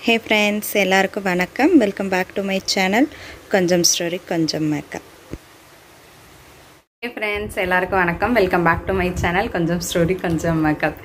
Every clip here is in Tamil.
ஹே ஃப்ரெண்ட்ஸ் எல்லாருக்கும் வணக்கம் welcome back to my channel கொஞ்சம் ஸ்டோரி கொஞ்சம் மேக்கப் ஹே ஃப்ரெண்ட்ஸ் எல்லாருக்கும் வணக்கம் welcome back to my channel கொஞ்சம் ஸ்டோரி கொஞ்சம் மேக்கப்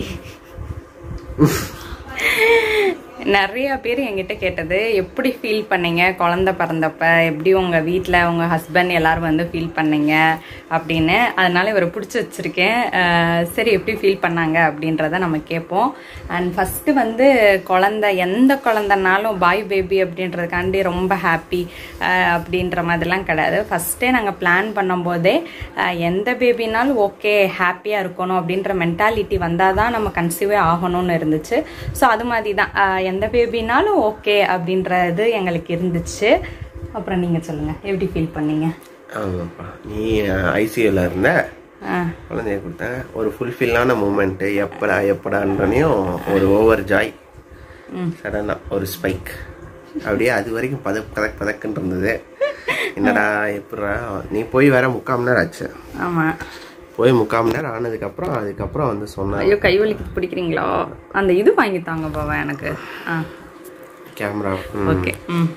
நிறைய பேர் என்கிட்ட கேட்டது எப்படி ஃபீல் பண்ணீங்க குழந்த பிறந்தப்ப எப்படி உங்கள் வீட்டில் உங்கள் ஹஸ்பண்ட் எல்லாரும் வந்து ஃபீல் பண்ணீங்க அப்படின்னு அதனால இவரை பிடிச்சி வச்சுருக்கேன் அஹ் சரி எப்படி ஃபீல் பண்ணாங்க அப்படின்றத நம்ம கேட்போம் அண்ட் ஃபஸ்ட்டு வந்து குழந்த எந்த குழந்தனாலும் பாய் பேபி அப்படின்றதுக்காண்டி ரொம்ப ஹாப்பி அப்படின்ற மாதிரிலாம் கிடையாது ஃபஸ்ட்டே நாங்கள் பிளான் பண்ணும்போதே அஹ் எந்த பேபினாலும் ஓகே ஹாப்பியாக இருக்கணும் அப்படின்ற மென்டாலிட்டி வந்தால் தான் நம்ம கன்சீவே ஆகணும்னு இருந்துச்சு ஸோ அது மாதிரி தான் அஹ் எந்த பேபினாலும் ஓகே அப்படின்றது எங்களுக்கு இருந்துச்சு அப்புறம் நீங்கள் சொல்லுங்கள் எப்படி ஃபீல் பண்ணீங்க ஆமாப்பா நீ ஐசியூவில் இருந்த ஆ குழந்தைய கொடுத்தாங்க ஒரு ஃபுல்ஃபில்லான மூமெண்ட்டு எப்படா எப்படான்றனையும் ஒரு ஓவர் ஜாய் சடனாக ஒரு ஸ்பைக் அப்படியே அது வரைக்கும் பதக் பதக் பதக்குன்னு இருந்தது என்னடா எப்படா நீ போய் வேற முக்கால் மணி நேரம் ஆச்சு ஆமாம் போய் முக்கால் மணி நேரம் ஆனதுக்கப்புறம் அதுக்கப்புறம் வந்து சொன்னாங்க ஐயோ கை வலிக்கு பிடிக்கிறீங்களா அந்த இது வாங்கி தாங்க பாவா எனக்கு ஆ கேமரா ஓகே ம்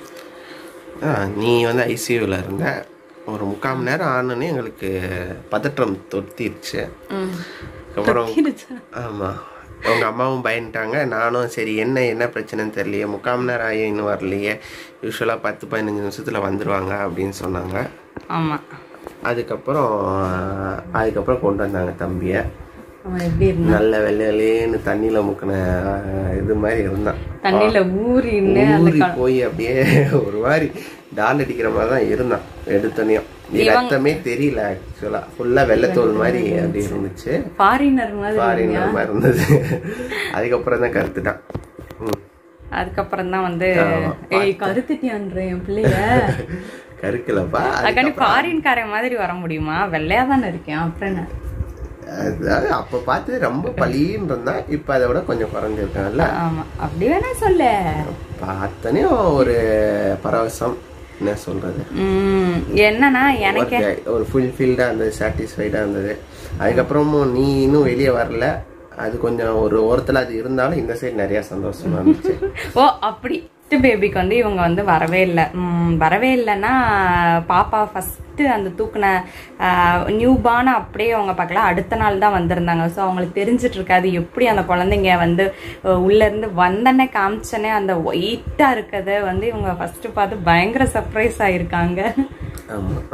நீ வந்து ஐசியூவில் இருந்த ஒரு முக்கால் மணி நேரம் ஆனோன்னே எங்களுக்கு பதற்றம் தொத்திருச்சு ம் அப்புறம் இருச்சா? ஆமாம் அவங்க அம்மாவும் பயந்துட்டாங்க நானும் சரி என்ன என்ன பிரச்சனைன்னு தெரியலையே முக்கால் மணி நேரம் ஆகி இன்னும் வரலையே யூஸ்வலாக பத்து பதினஞ்சு நிமிஷத்தில் வந்துடுவாங்க அப்படின்னு சொன்னாங்க ஆமாம் அதுக்கப்புறம் அதுக்கப்புறம் கொண்டு வந்தாங்க தம்பியை அவன் எப்படி இருந்தான் நல்ல வெள்ளை வெள்ளையேன்னு தண்ணியில் முக்கின இது மாதிரி இருந்தான் தண்ணியில ஊறின்னு ஊறி போய் அப்படியே ஒரு மாதிரி டால் அடிக்கிற மாதிரி தான் இருந்தான் எடுத்தனையும் ரத்தமே தெரியல ஆக்சுவலாக ஃபுல்லாக வெள்ளத்தோல் மாதிரி அப்படி இருந்துச்சு ஃபாரினர் மாதிரி ஃபாரினர் மாதிரி இருந்தது அதுக்கப்புறம் தான் கருத்துட்டான் ம் அதுக்கப்புறம் தான் வந்து ஏய் கருத்துட்டியான்ற என் பிள்ளைய கருக்கலப்பா அதுக்காண்டி ஃபாரின்காரன் மாதிரி வர முடியுமா வெள்ளையா தானே இருக்கேன் அப்புறம் என்ன அதாவது அப்போ பார்த்து ரொம்ப பளின்னு இருந்தா இப்போ அதை விட கொஞ்சம் குறைஞ்சிருக்காங்கல்ல ஆமா அப்படி வேணா சொல்ல பார்த்தனையும் ஒரு பரவசம் என்ன சொல்றது உம் என்னன்னா எனக்கு ஒரு- ஒரு ஃபுல்ஃபில்டாக இருந்தது சாட்டிஸ்ஃபைடாக இருந்தது அதுக்கப்புறமும் நீ இன்னும் வெளியே வரல அது கொஞ்சம் ஒரு ஓரத்தில் அது இருந்தாலும் இந்த சைடு நிறைய சந்தோஷமா இருந்துச்சு ஓ அப்படி ஃபர்ஸ்ட் பேபிக்கு வந்து இவங்க வந்து வரவே இல்லை உம், வரவே இல்லைன்னா பாப்பா ஃபஸ்ட்டு அந்த தூக்குன நியூபான அப்படியே அவங்க பார்க்கல அடுத்த நாள் தான் வந்திருந்தாங்க ஸோ அவங்களுக்கு தெரிஞ்சிட்டு இருக்காது எப்படி அந்த குழந்தைங்க வந்து அஹ், உள்ள இருந்து வந்தனே காமிச்சனே அந்த ஒயிட்டாக இருக்கதை வந்து இவங்க ஃபர்ஸ்ட் பார்த்து பயங்கர சர்ப்ரைஸ் ஆயிருக்காங்க ஆமாம்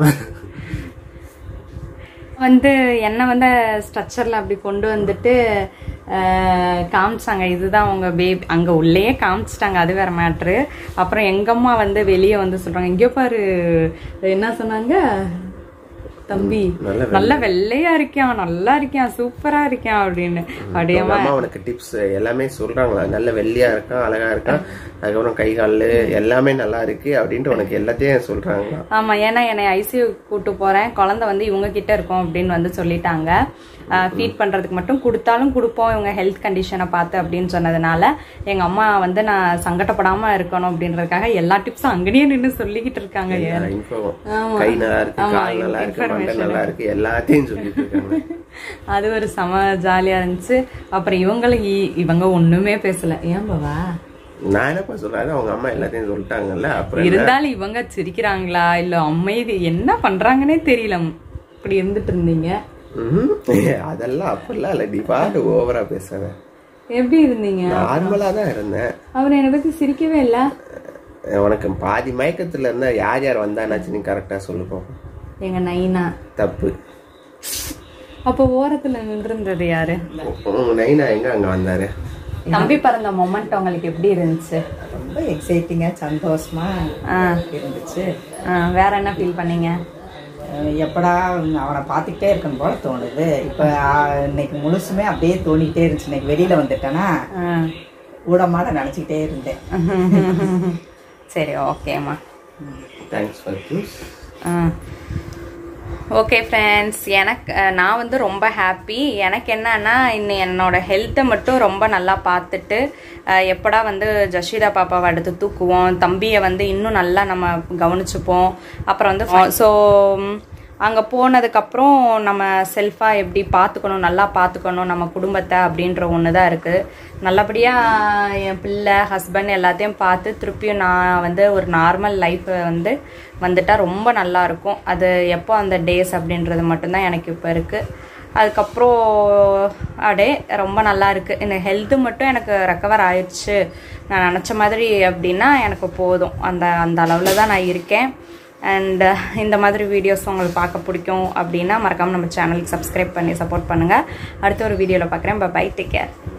வந்து என்னை வந்து ஸ்ட்ரக்சரில் அப்படி கொண்டு வந்துட்டு அஹ், காமிச்சாங்க இதுதான் உங்க பேபி அங்கே உள்ளேயே காமிச்சிட்டாங்க அது வேற மேட்ரு அப்புறம் எங்க அம்மா வந்து வெளியே வந்து சொல்றாங்க இங்கே பாரு என்ன சொன்னாங்க தம்பி நல்ல நல்ல வெள்ளையா இருக்கான் நல்லா இருக்கான் சூப்பரா இருக்கான் அப்படின்னு அப்படியே அவங்க அம்மா உனக்கு டிப்ஸ் எல்லாமே சொல்றாங்களா நல்ல வெள்ளையா இருக்கான் அழகா இருக்கான் அதுக்கப்புறம் கை கால் எல்லாமே நல்லா இருக்கு அப்படின்ட்டு உனக்கு எல்லாத்தையும் சொல்றாங்களா ஆமா ஏன்னா என்னை ஐசியூ கூட்டு போறேன் குழந்தை வந்து இவங்க கிட்ட இருக்கும் அப்படின்னு வந்து சொல்லிட்டாங்க ஃபீட் பண்றதுக்கு மட்டும் கொடுத்தாலும் கொடுப்போம் இவங்க ஹெல்த் கண்டிஷனை பார்த்து அப்படின்னு சொன்னதுனால எங்க அம்மா வந்து நான் சங்கடப்படாம இருக்கணும் அப்படின்றதுக்காக எல்லா டிப்ஸும் அங்கேயே நின்று சொல்லிக்கிட்டு இருக்காங்க இன்ஃபோ கை நல்லா இருக்கு கால் நல்லா இருக்கு மண்டை நல்லா இருக்கு எல்லாத்தையும் சொல்லிட்டு இருக்காங்க அது ஒரு செம ஜாலியா இருந்துச்சு அப்புறம் இவங்களும் இ- இவங்க ஒண்ணுமே பேசல ஏன் பாவா நான் என்னப்பா சொல்றாரு அவங்க அம்மா எல்லாத்தையும் சொல்லிட்டாங்கல்ல அப்புறம் என்ன? இருந்தாலும் இவங்க சிரிக்கிறாங்களா இல்ல அமைதி என்ன பண்றாங்கன்னே தெரியல இப்படி இருந்துட்டு இருந்தீங்க ம்ஹும். அதெல்லாம் அப்படிலாம் இல்லை நீ பாட்டு ஓவரா பேசுறேன் எப்படி இருந்தீங்க நார்மலா தான் இருந்தேன் அவர் என்னை பத்தி சிரிக்கவே இல்ல உனக்கு பாதி மயக்கத்துல இருந்தா யார் யார் வந்தானாச்சு நீ கரெக்டா சொல்லுப்போம் எங்க நைனா தப்பு அப்போ ஓரத்துல நின்றுருந்தது யாரு உங்க நைனா எங்க அங்க வந்தாரு தம்பி பிறந்த மொமெண்ட் உங்களுக்கு எப்படி இருந்துச்சு ரொம்ப எக்ஸைட்டிங்காக சந்தோஷமா ஆ, இருந்துச்சு ஆ, வேற என்ன ஃபீல் பண்ணீங்க அஹ் எப்படா அவனை பார்த்துக்கிட்டே இருக்கணும் போல தோணுது இப்போ இன்னைக்கு முழுசுமே அப்படியே தோணிக்கிட்டே இருந்துச்சு இன்னைக்கு வெளியில வந்துட்டேன்னா ஆ. ஊடமாட நினச்சிக்கிட்டே இருந்தேன் சரி ஓகேம்மா thanks for this okay friends எனக்கு அஹ், நான் வந்து ரொம்ப ஹாப்பி எனக்கு என்னன்னா இன்னும் என்னோட ஹெல்த்தை மட்டும் ரொம்ப நல்லா பார்த்துட்டு அஹ், எப்படா வந்து ஜஷீதா பாப்பாவை அடுத்து தூக்குவோம் தம்பியை வந்து இன்னும் நல்லா நம்ம கவனிச்சுப்போம் அப்புறம் வந்து ஸோ அங்கே போனதுக்கப்புறம் நம்ம செல்ஃபாக எப்படி பார்த்துக்கணும் நல்லா பார்த்துக்கணும் நம்ம குடும்பத்தை அப்படின்ற ஒன்று தான் இருக்குது நல்லபடியாக என் பிள்ளை ஹஸ்பண்ட் எல்லாத்தையும் பார்த்து திருப்பியும் நான் வந்து ஒரு நார்மல் லைஃப்பை வந்து வந்துட்டா ரொம்ப நல்லா இருக்கும் அது எப்போ அந்த டேஸ் அப்படின்றது மட்டும்தான் எனக்கு இப்போ இருக்குது அதுக்கப்புறம் அப்படியே ரொம்ப நல்லா இருக்குது இந்த ஹெல்த்து மட்டும் எனக்கு ரெக்கவர் ஆயிடுச்சு நான் நினச்ச மாதிரி அப்படின்னா எனக்கு போதும் அந்த அந்த அளவில் தான் நான் இருக்கேன் அண்ட் இந்த மாதிரி வீடியோஸ் உங்களுக்கு பார்க்க பிடிக்கும் அப்படின்னா மறக்காமல் நம்ம சேனலுக்கு சப்ஸ்கிரைப் பண்ணி சப்போர்ட் பண்ணுங்கள் அடுத்த ஒரு வீடியோவில் பார்க்குறேன் பை டேக் கேர்